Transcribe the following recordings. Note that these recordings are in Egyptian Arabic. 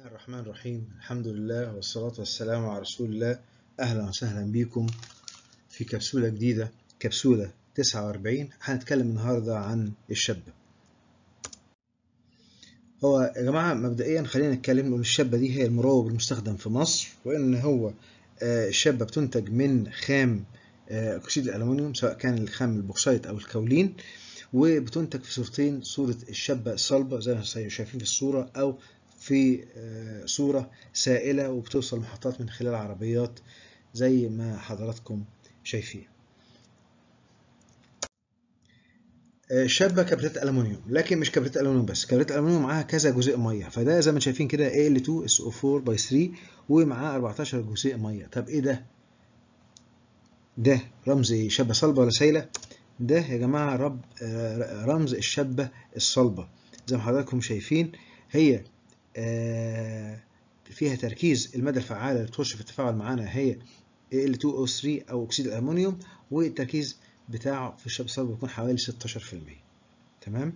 الرحمن الرحيم الحمد لله والصلاة والسلام على رسول الله أهلا وسهلا بكم في كبسولة جديدة كبسولة 49 هنتكلم النهاردة عن الشبة هو يا جماعة مبدئيا خلينا نتكلم ان الشبة دي هي المروب المستخدم في مصر وان هو الشبة بتنتج من خام أكسيد الألمنيوم سواء كان الخام البوكسايت أو الكولين وبتنتج في صورتين صورة الشبة الصلبة زي ما شايفين في الصورة أو في صورة سائلة وبتوصل محطات من خلال عربيات زي ما حضراتكم شايفين شابة كبريت ألمنيوم لكن مش كبريت ألمنيوم بس كبريت ألمنيوم معاها كذا جزيء مية فده زي ما شايفين كده Al2SO4 باي 3 ومعاه 14 جزيء مية طب ايه ده؟ ده رمز شابة صلبة ولا سايلة؟ ده يا جماعة رب رمز الشابة الصلبة زي ما حضراتكم شايفين هي فيها تركيز المادة الفعالة اللي بتخش في التفاعل معانا هي Al2O3 أو أكسيد الألمنيوم والتركيز بتاعه في الشاب الصلب بيكون حوالي 16% تمام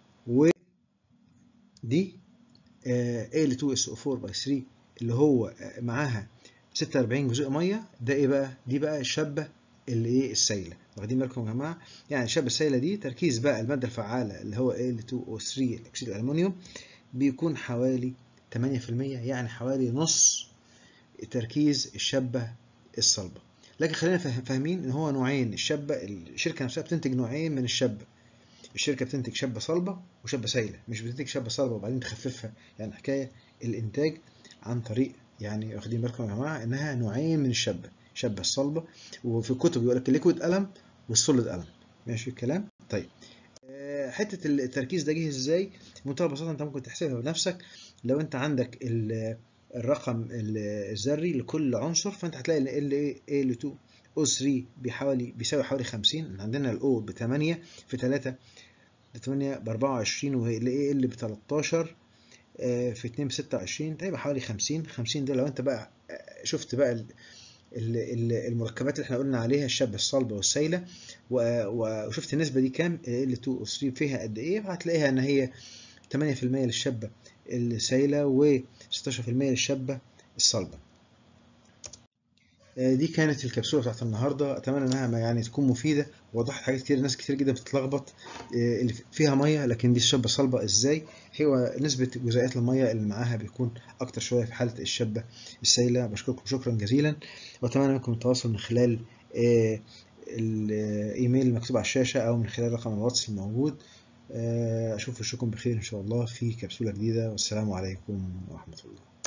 ودي Al2SO4 باي 3 اللي هو معاها 46 جزيء ميه ده ايه بقى دي بقى الشابه اللي ايه السائله واخدين بالكم يا جماعه يعني الشابه السائله دي تركيز بقى الماده الفعاله اللي هو Al2O3 اكسيد الألمنيوم بيكون حوالي 8% يعني حوالي نص تركيز الشابة الصلبة لكن خلينا فاهمين ان هو نوعين الشابة الشركة نفسها بتنتج نوعين من الشابة الشركة بتنتج شابة صلبة وشابة سائلة مش بتنتج شابة صلبة وبعدين تخففها يعني حكاية الانتاج عن طريق يعني واخدين بالكم يا جماعة انها نوعين من الشابة الشابة الصلبة وفي الكتب يقول لك الليكويد قلم والسوليد قلم ماشي الكلام طيب حته التركيز ده جه ازاي بمنتهى البساطه انت ممكن تحسبها بنفسك لو انت عندك الرقم الذري لكل عنصر فانت هتلاقي ال ايه ال 2 او 3 بحوالي بيساوي حوالي 50 عندنا الاو ب 8 في 3 ب 8 ب 24 وال ايه ال ب 13 في 2 ب 26 هيبقى حوالي 50 50 ده لو انت بقى شفت بقى المركبات اللي احنا قلنا عليها الشابة الصلبة والسائلة وشفت النسبة دي كام ال 2 او 3 فيها قد ايه هتلاقيها ان هي 8% للشابة السائلة و 16% للشابة الصلبة دي كانت الكبسولة بتاعت النهاردة أتمنى إنها يعني تكون مفيدة ووضحت حاجات كتير ناس كتير جدا بتتلخبط اللي فيها مية لكن دي الشابة صلبة إزاي هو نسبة جزيئات المية اللي معاها بيكون أكتر شوية في حالة الشابة السائلة بشكركم شكرا جزيلا وأتمنى منكم التواصل من خلال الإيميل المكتوب على الشاشة أو من خلال رقم الواتس الموجود أشوف وشكم بخير إن شاء الله في كبسولة جديدة والسلام عليكم ورحمة الله